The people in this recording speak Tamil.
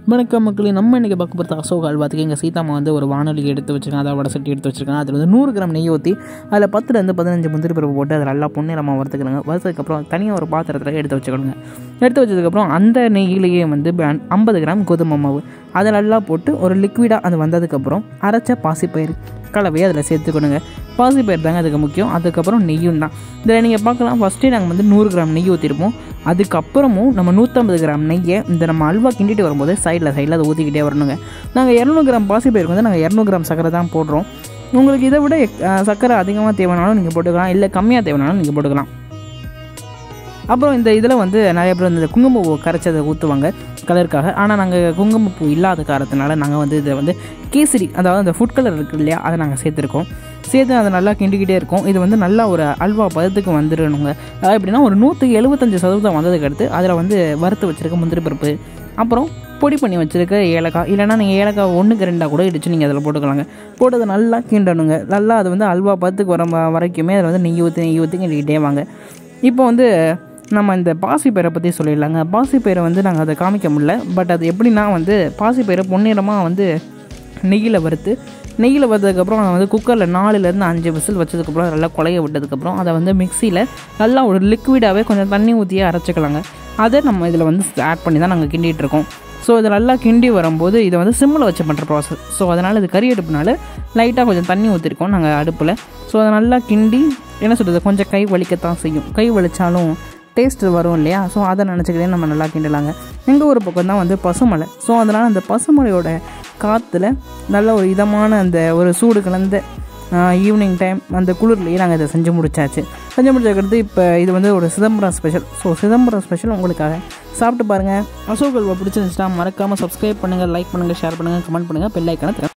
வணக்கம் மக்களே நம்ம இன்றைக்கி பார்க்க போகிறது அசோக் அல்வாத்துக்கு எங்கள் சீதாமா வந்து ஒரு வானொலி எடுத்து வச்சுருக்காங்க அதை வடை சட்டி எடுத்து வச்சுருக்காங்க அதில் வந்து நூறு கிராம் நெய் ஊற்றி அதில் பத்துலேருந்து பதினஞ்சு முந்திரி பருப்பு போட்டு அதில் நல்லா பொன்னிறமாக வறுத்துக்கணுங்க வறுத்ததுக்கப்புறம் தனியாக ஒரு பாத்திரத்தில் எடுத்து வச்சுக்கணுங்க எடுத்து வச்சதுக்கப்புறம் அந்த நெய்யிலேயே வந்து ஐம்பது கிராம் கோதுமை மாவு அதை நல்லா போட்டு ஒரு லிக்விடாக அது வந்ததுக்கப்புறம் அரைச்ச பாசிப்பயிறு கலவையை அதில் சேர்த்துக்கணுங்க பாசிப்பயிறு தாங்க அதுக்கு முக்கியம் அதுக்கப்புறம் நெய்யும் தான் இதில் நீங்கள் பார்க்கலாம் ஃபஸ்ட்டே நாங்கள் வந்து நூறு கிராம் நெய் ஊற்றிருப்போம் அதுக்கப்புறமும் நம்ம நூற்றம்பது கிராம் நெய்யை இந்த நம்ம அல்வா கிண்டிட்டு வரும்போது சைடில் சைடில் அதை ஊற்றிக்கிட்டே வரணுங்க நாங்கள் இரநூறு கிராம் பாசிப்பயிருக்கு வந்து நாங்கள் இரநூறு கிராம் சக்கரை தான் போடுறோம் உங்களுக்கு இதை விட எக்- அஹ் சக்கரை அதிகமாக தேவைனாலும் நீங்கள் போட்டுக்கலாம் இல்லை கம்மியாக தேவைனாலும் நீங்கள் போட்டுக்கலாம் அப்புறம் இந்த இதில் வந்து நிறைய பேர் வந்து இந்த குங்குமப்பூ கரைச்சதை ஊற்றுவாங்க கலருக்காக ஆனால் நாங்கள் குங்குமப்பூ இல்லாத காரணத்தினால நாங்கள் வந்து இதை வந்து கேசரி அதாவது அந்த ஃபுட் கலர் இருக்குது இல்லையா அதை நாங்கள் சேர்த்துருக்கோம் சேர்த்து அதை நல்லா கிண்டிக்கிட்டே இருக்கோம் இது வந்து நல்லா ஒரு அல்வா பதத்துக்கு வந்துடணுங்க அதாவது எப்படின்னா ஒரு நூற்றுக்கு எழுபத்தஞ்சு சதவீதம் வந்ததுக்கு அடுத்து அதில் வந்து வறுத்து வச்சுருக்க முந்திரி பருப்பு அப்புறம் பொடி பண்ணி வச்சுருக்க ஏலக்காய் இல்லைன்னா நீங்கள் ஏலக்காய் ஒன்றுக்கு ரெண்டாக கூட இடித்து நீங்கள் அதில் போட்டுக்கலாங்க போட்டு அதை நல்லா கிண்டணுங்க நல்லா அது வந்து அல்வா பதத்துக்கு வர வ- வரைக்குமே அதில் வந்து நெய் ஊற்றி நெய் ஊற்றி கிண்டிக்கிட்டே வாங்க இப்போ வந்து நம்ம இந்த பாசிப்பயிரை பற்றி சொல்லிடலாங்க பாசிப்பயிரை வந்து நாங்கள் அதை காமிக்க முடியல பட் அது எப்படின்னா வந்து பாசிப்பயிரை பொன்னிறமாக வந்து நெய்யில் வறுத்து நெய்யில் வறுத்ததுக்கப்புறம் அதை வந்து குக்கரில் நாலுலேருந்து அஞ்சு விசில் வச்சதுக்கப்புறம் நல்லா குழைய விட்டதுக்கப்புறம் அதை வந்து மிக்சியில் நல்லா ஒரு லிக்விடாகவே கொஞ்சம் தண்ணி ஊற்றியே அரைச்சிக்கலாங்க அதை நம்ம இதில் வந்து ஆட் பண்ணி தான் நாங்கள் கிண்டிகிட்டு இருக்கோம் ஸோ இது நல்லா கிண்டி வரும்போது இதை வந்து சிம்மில் வச்சு பண்ணுற ப்ராசஸ் ஸோ அதனால் இது கறி அடுப்புனால லைட்டாக கொஞ்சம் தண்ணி ஊற்றிருக்கோம் நாங்கள் அடுப்பில் ஸோ அதை நல்லா கிண்டி என்ன சொல்கிறது கொஞ்சம் கை வலிக்கத்தான் செய்யும் கை வலிச்சாலும் டேஸ்ட் வரும் இல்லையா ஸோ அதை நினச்சிக்கிட்டே நம்ம நல்லா கிண்டலாங்க எங்கள் ஒரு பக்கம் தான் வந்து பசுமலை ஸோ அதனால் அந்த பசுமலையோட காற்றுல நல்ல ஒரு இதமான அந்த ஒரு சூடு கலந்த ஈவினிங் டைம் அந்த குளிர்லேயே நாங்கள் இதை செஞ்சு முடிச்சாச்சு செஞ்சு முடிச்சதுக்கடுத்து இப்போ இது வந்து ஒரு Chidambaram special so Chidambaram special உங்களுக்காக சாப்பிட்டு பாருங்கள் அசோக் அல்வா பிடிச்சிருந்துச்சுன்னா மறக்காமல் சப்ஸ்கிரைப் பண்ணுங்கள் லைக் பண்ணுங்கள் ஷேர் பண்ணுங்கள் கமெண்ட் பண்ணுங்கள் பெல் ஐக்கான